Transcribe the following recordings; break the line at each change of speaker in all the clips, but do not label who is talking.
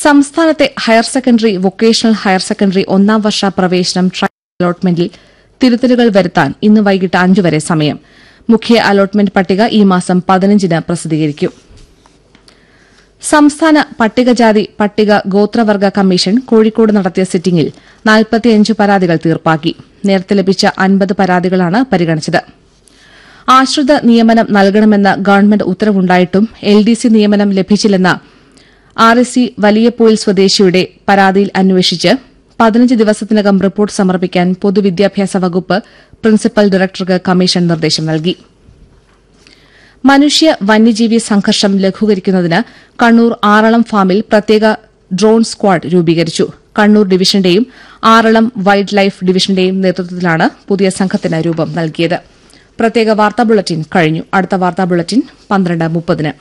സംസ്ഥാനത്തെ higher secondary vocational higher secondary ഒന്നാം വർഷ പ്രവേശനം ട്രയൽ അലോട്ട്മെന്റിൽ തിരുത്തലുകൾ വരുത്താൻ ഇന്ന് വൈകിട്ട് അഞ്ചു വരെ സമയം മുഖ്യ അലോട്ട്മെന്റ് പട്ടിക ഈ മാസം പതിനഞ്ചിന് പ്രസിദ്ധീകരിക്കും സംസ്ഥാന പട്ടികജാതി പട്ടിക ഗോത്രവർഗ കമ്മീഷൻ കോഴിക്കോട് നടത്തിയ സിറ്റിംഗിൽ നാൽപ്പത്തിയഞ്ച് പരാതികൾ തീർപ്പാക്കി നേരത്തെ ലഭിച്ച അൻപത് പരാതികളാണ് പരിഗണിച്ചത് ആശ്രിത നിയമനം നൽകണമെന്ന ഗവൺമെന്റ് ഉത്തരവുണ്ടായിട്ടും എൽ ഡി സി നിയമനം ലഭിച്ചില്ലെന്ന ആർ എസ് സി വലിയപ്പോയിൽ സ്വദേശിയുടെ പരാതിയിൽ അന്വേഷിച്ച് പതിനഞ്ച് ദിവസത്തിനകം റിപ്പോർട്ട് സമർപ്പിക്കാൻ പൊതുവിദ്യാഭ്യാസ വകുപ്പ് പ്രിൻസിപ്പൽ ഡയറക്ടർക്ക് കമ്മീഷൻ നിർദ്ദേശം നൽകി മനുഷ്യ വന്യജീവി സംഘർഷം ലഘൂകരിക്കുന്നതിന് കണ്ണൂർ ആറളം ഫാമിൽ പ്രത്യേക ഡ്രോൺ സ്ക്വാഡ് രൂപീകരിച്ചു കണ്ണൂർ ഡിവിഷന്റെയും ആറളം വൈൽഡ് ലൈഫ് ഡിവിഷന്റെയും നേതൃത്വത്തിലാണ് പുതിയ സംഘത്തിന് രൂപം നൽകിയത് പ്രത്യേക വാർത്താ ബുള്ളറ്റിൻ കഴിഞ്ഞു അടുത്ത വാർത്താ ബുള്ളറ്റിൻ പന്ത്രണ്ട് മുപ്പതിന്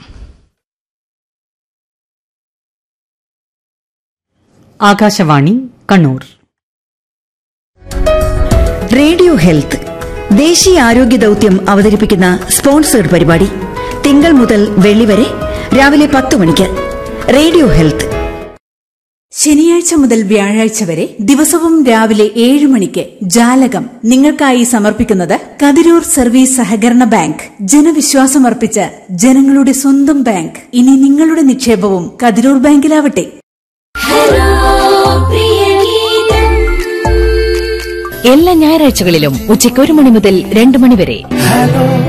ആകാശവാണി കണ്ണൂർ
റേഡിയോ ഹെൽത്ത് ദേശീയ ആരോഗ്യ ദൌത്യം അവതരിപ്പിക്കുന്ന സ്പോൺസേഡ് പരിപാടി തിങ്കൾ മുതൽ വെള്ളി വരെ രാവിലെ പത്ത് മണിക്ക് റേഡിയോ ഹെൽത്ത്
ശനിയാഴ്ച മുതൽ വ്യാഴാഴ്ച വരെ ദിവസവും രാവിലെ ഏഴ് മണിക്ക് ജാലകം നിങ്ങൾക്കായി സമർപ്പിക്കുന്നത് കതിരൂർ സർവീസ് സഹകരണ ബാങ്ക് ജനവിശ്വാസമർപ്പിച്ച ജനങ്ങളുടെ സ്വന്തം ബാങ്ക് ഇനി നിങ്ങളുടെ നിക്ഷേപവും കതിരൂർ ബാങ്കിലാവട്ടെ
എല്ലാ ഞായറാഴ്ചകളിലും ഉച്ചയ്ക്ക് ഒരു മണി മുതൽ രണ്ട് മണി വരെ